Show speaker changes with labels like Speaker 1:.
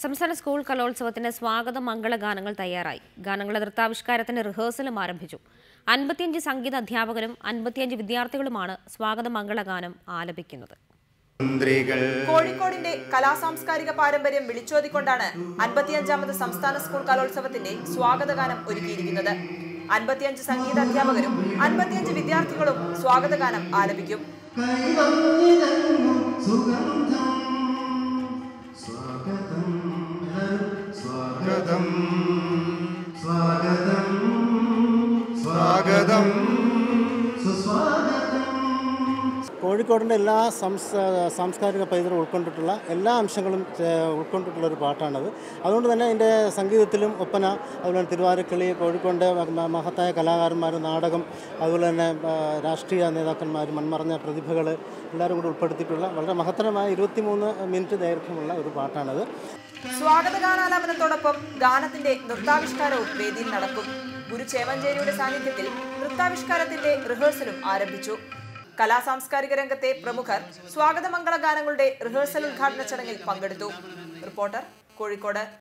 Speaker 1: സംസ്ഥാന സ്കൂൾ കലോത്സവത്തിന് സ്വാഗത മംഗളഗാനങ്ങൾ തയ്യാറായി ഗാനങ്ങളുടെ നൃത്താവിഷ്കാരത്തിന് റിഹേഴ്സലും ആരംഭിച്ചു അൻപത്തിയഞ്ച് സംഗീത അധ്യാപകരും അൻപത്തിയഞ്ച് വിദ്യാർത്ഥികളുമാണ് സ്വാഗത മംഗളഗാനം ആലപിക്കുന്നത്
Speaker 2: മന്ത്രികൾ
Speaker 3: കോഴിക്കോടിന്റെ കലാസാംസ്കാരിക പാരമ്പര്യം വിളിച്ചോതിക്കൊണ്ടാണ് അൻപത്തിയഞ്ചാമത് സംസ്ഥാന സ്കൂൾ കലോത്സവത്തിന്റെ സ്വാഗതഗാനം ഒരുക്കിയിരിക്കുന്നത് അൻപത്തിയഞ്ച് സംഗീത അധ്യാപകരും അൻപത്തിയഞ്ച് വിദ്യാർത്ഥികളും സ്വാഗതഗാനം ആലപിക്കും
Speaker 4: കൈവന്നിരങ്ങും സുഗന്ധം സ്വാഗതം സ്വാഗതം സ്വാഗതം
Speaker 2: സ്വാഗതം
Speaker 4: സുസ്വാഗതം
Speaker 5: കോഴിക്കോടിൻ്റെ എല്ലാ സംസ് സാംസ്കാരിക പൈതൃകം ഉൾക്കൊണ്ടിട്ടുള്ള എല്ലാ അംശങ്ങളും ചേ- ഉൾക്കൊണ്ടിട്ടുള്ള ഒരു പാട്ടാണത് അതുകൊണ്ട് തന്നെ അതിൻ്റെ സംഗീതത്തിലും ഒപ്പന അതുപോലെ തിരുവാരക്കളി കോഴിക്കോടിൻ്റെ മ- മഹത്തായ കലാകാരന്മാർ നാടകം അതുപോലെ തന്നെ ആ, രാഷ്ട്രീയ നേതാക്കന്മാർ മൺമറഞ്ഞ പ്രതിഭകൾ എല്ലാവരും കൂടി ഉൾപ്പെടുത്തിയിട്ടുള്ള വളരെ മഹത്തരമായ ഇരുപത്തിമൂന്ന് മിനിറ്റ് ദൈർഘ്യമുള്ള ഒരു പാട്ടാണത്
Speaker 3: സ്വാഗതഗാനാലാപനത്തോടൊപ്പം ഗാനത്തിന്റെ നൃത്താവിഷ്കാരവും വേദിയിൽ നടക്കും ഗുരു ചേമഞ്ചേരിയുടെ സാന്നിധ്യത്തിൽ നൃത്താവിഷ്കാരത്തിന്റെ റിഹേഴ്സലും ആരംഭിച്ചു കലാസാംസ്കാരിക രംഗത്തെ പ്രമുഖർ സ്വാഗതമംഗള ഗാനങ്ങളുടെ റിഹേഴ്സൽ ഉദ്ഘാടന ചടങ്ങിൽ പങ്കെടുത്തു റിപ്പോർട്ടർ കോഴിക്കോട്